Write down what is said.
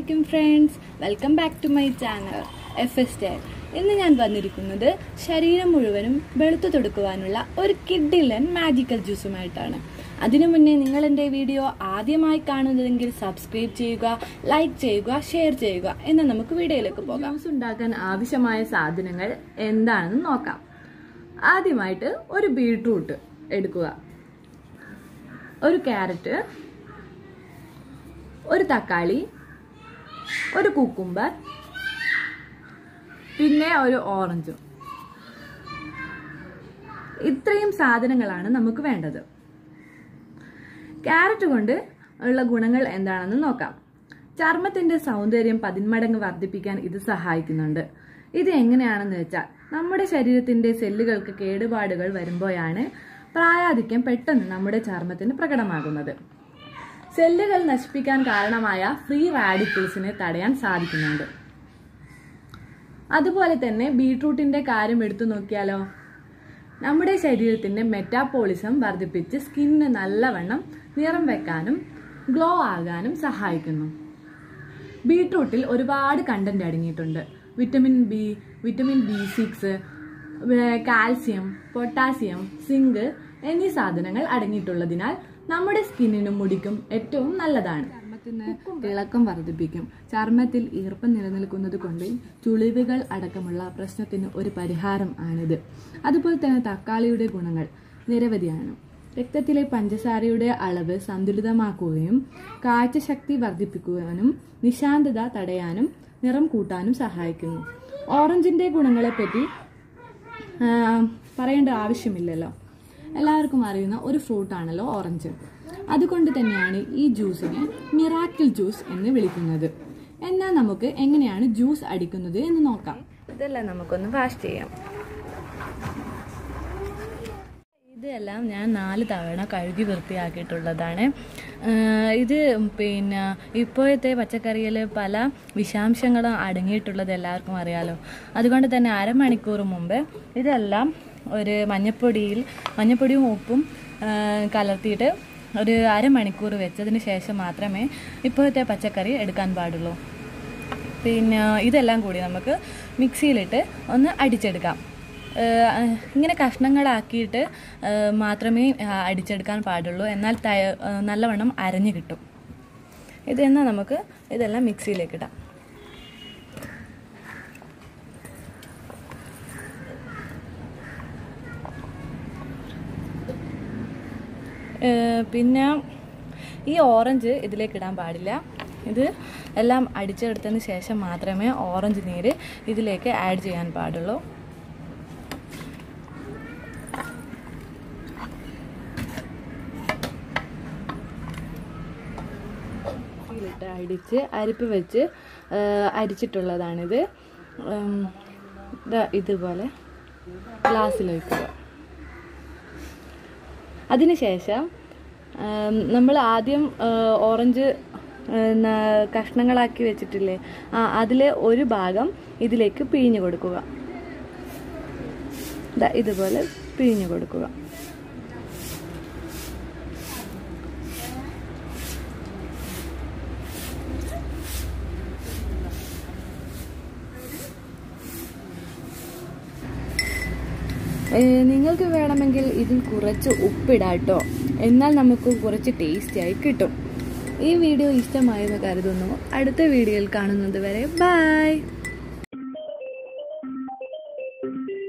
അലൈക്കും friends welcome back to my channel F S style ഇന്ന് ഞാൻ വന്നിരിക്കുന്നത് ശരീരം മുഴുവനും വെളുത്തു തൊടുക്കുവാനുള്ള ഒരു കിഡിലൻ മാജിക്കൽ ജ്യൂസുമായിട്ടാണ് അതിനു മുന്നേ നിങ്ങൾ എൻ്റെ വീഡിയോ ആദ്യമായി കാണുന്നതെങ്കിൽ സബ്സ്ക്രൈബ് ചെയ്യുക ലൈക്ക് ചെയ്യുക ഷെയർ ചെയ്യുക എന്ന് നമുക്ക് വീഡിയോയിലേക്ക് പോകാം ജ്യൂസ് ഉണ്ടാക്കാൻ ആവശ്യമായ സാധനങ്ങൾ എന്താണെന്ന് നോക്കാം ആദ്യമായിട്ട് ഒരു ബീട്രൂട്ട് എടുക്കുക ഒരു ക്യാരറ്റ് ഒരു തക്കാളി ഒരു കുക്കുംബർ പിന്നെ ഒരു ഓറഞ്ചും ഇത്രയും സാധനങ്ങളാണ് നമുക്ക് വേണ്ടത് ക്യാരറ്റ് കൊണ്ട് ഉള്ള ഗുണങ്ങൾ എന്താണെന്ന് നോക്കാം ചർമ്മത്തിന്റെ സൗന്ദര്യം പതിന്മടങ്ങ് വർദ്ധിപ്പിക്കാൻ ഇത് സഹായിക്കുന്നുണ്ട് ഇത് എങ്ങനെയാണെന്ന് വെച്ചാൽ നമ്മുടെ ശരീരത്തിന്റെ സെല്ലുകൾക്ക് കേടുപാടുകൾ വരുമ്പോഴാണ് പ്രായാധിക്യം പെട്ടെന്ന് നമ്മുടെ ചർമ്മത്തിന് പ്രകടമാകുന്നത് സെല്ലുകൾ നശിപ്പിക്കാൻ കാരണമായ ഫ്രീ റാഡിക്കിൾസിനെ തടയാൻ സാധിക്കുന്നുണ്ട് അതുപോലെ തന്നെ ബീട്രൂട്ടിന്റെ കാര്യം എടുത്തു നോക്കിയാലോ നമ്മുടെ ശരീരത്തിന്റെ മെറ്റാപോളിസം വർദ്ധിപ്പിച്ച് സ്കിന്നിന് നല്ലവണ്ണം നിറം വെക്കാനും ഗ്ലോ ആകാനും സഹായിക്കുന്നു ബീട്രൂട്ടിൽ ഒരുപാട് കണ്ടന്റ് അടങ്ങിയിട്ടുണ്ട് vitamin B vitamin B six calcium potassium zinc എന്നീ സാധനങ്ങൾ അടങ്ങിയിട്ടുള്ളതിനാൽ നമ്മുടെ സ്കിന്നിനും മുടിക്കും ഏറ്റവും നല്ലതാണ് ചർമ്മത്തിന് തിളക്കം വർദ്ധിപ്പിക്കും ചർമ്മത്തിൽ ഈർപ്പം നിലനിൽക്കുന്നത് കൊണ്ട് ചുളിവുകൾ അടക്കമുള്ള പ്രശ്നത്തിന് ഒരു പരിഹാരം ആണിത് അതുപോലെ തന്നെ തക്കാളിയുടെ ഗുണങ്ങൾ നിരവധിയാണ് രക്തത്തിലെ പഞ്ചസാരയുടെ അളവ് സന്തുലിതമാക്കുകയും കാഴ്ചശക്തി വർദ്ധിപ്പിക്കുവാനും നിശാന്തത തടയാനും നിറം കൂട്ടാനും സഹായിക്കുന്നു ഓറഞ്ചിന്റെ ഗുണങ്ങളെപ്പറ്റി ആ, പറയേണ്ട ആവശ്യമില്ലല്ലോ എല്ലാവർക്കും അറിയുന്ന ഒരു ഫ്രൂട്ടാണല്ലോ ഓറഞ്ച് അതുകൊണ്ട് തന്നെയാണ് ഈ ജ്യൂസിനെ മിറാക്കിൾ ജ്യൂസ് എന്ന് വിളിക്കുന്നത് എന്നാൽ നമുക്ക് എങ്ങനെയാണ് ജ്യൂസ് അടിക്കുന്നത് എന്ന് നോക്കാം ഇതെല്ലാം നമുക്കൊന്ന് വാഷ് ചെയ്യാം ഇതെല്ലാം ഞാൻ നാല് തവണ കഴുകി വൃത്തിയാക്കിയിട്ടുള്ളതാണ് ആഹ് ഇത് പിന്നെ ഇപ്പോഴത്തെ പച്ചക്കറിയിൽ പല വിഷാംശങ്ങളും അടങ്ങിയിട്ടുള്ളത് എല്ലാവർക്കും അറിയാലോ അതുകൊണ്ട് തന്നെ അരമണിക്കൂർ മുമ്പ് ഇതെല്ലാം ഒരു മഞ്ഞപ്പൊടിയിൽ മഞ്ഞപ്പൊടിയും ഉപ്പും ആഹ് കലർത്തിയിട്ട് ഒരു അരമണിക്കൂർ വെച്ചതിന് ശേഷം മാത്രമേ ഇപ്പോഴത്തെ പച്ചക്കറി എടുക്കാൻ പാടുള്ളൂ പിന്നെ ഇതെല്ലാം കൂടി നമുക്ക് മിക്സിയിലിട്ട് ഒന്ന് അടിച്ചെടുക്കാം ഏഹ് ഇങ്ങനെ കഷ്ണങ്ങളാക്കിയിട്ട് ഏഹ് മാത്രമേ ആ, അടിച്ചെടുക്കാൻ പാടുള്ളൂ എന്നാൽ ത ഏഹ് നല്ലവണ്ണം അരഞ്ഞു കിട്ടും ഇതെന്നാൽ നമുക്ക് ഇതെല്ലാം മിക്സിയിലേക്ക് ഇടാം ഏഹ് പിന്നെ ഈ ഓറഞ്ച് ഇതിലേക്ക് ഇടാൻ പാടില്ല ഇത് എല്ലാം അടിച്ചെടുത്തതിന് ശേഷം മാത്രമേ ഓറഞ്ച് നീര് ഇതിലേക്ക് ആഡ് ചെയ്യാൻ പാടുള്ളൂ മിക്സിയിലിട്ട് അടിച്ച് അരിപ്പ് വെച്ച് ഏഹ് അരിച്ചിട്ടുള്ളതാണിത് ഉം, ദാ ഇതുപോലെ ഗ്ലാസ്സിൽ വയ്ക്കുക അതിനുശേഷം നമ്മൾ ആദ്യം ആ, ഓറഞ്ച് ആ, ന- കഷ്ണങ്ങളാക്കി വെച്ചിട്ടില്ലേ ആ അതിലെ ഒരു ഭാഗം ഇതിലേക്ക് പിഴിഞ്ഞു കൊടുക്കുക ദാ ഇതുപോലെ പിഴിഞ്ഞു കൊടുക്കുക ഏഹ് നിങ്ങൾക്ക് വേണമെങ്കിൽ ഇതിൽ കുറച്ച് ഉപ്പിടാട്ടോ എന്നാൽ നമുക്ക് കുറച്ച് ടേസ്റ്റിയായി കിട്ടും ഈ വീഡിയോ ഇഷ്ടമായെന്ന് കരുതുന്നു അടുത്ത വീഡിയോയിൽ കാണുന്നത് വരെ ബൈ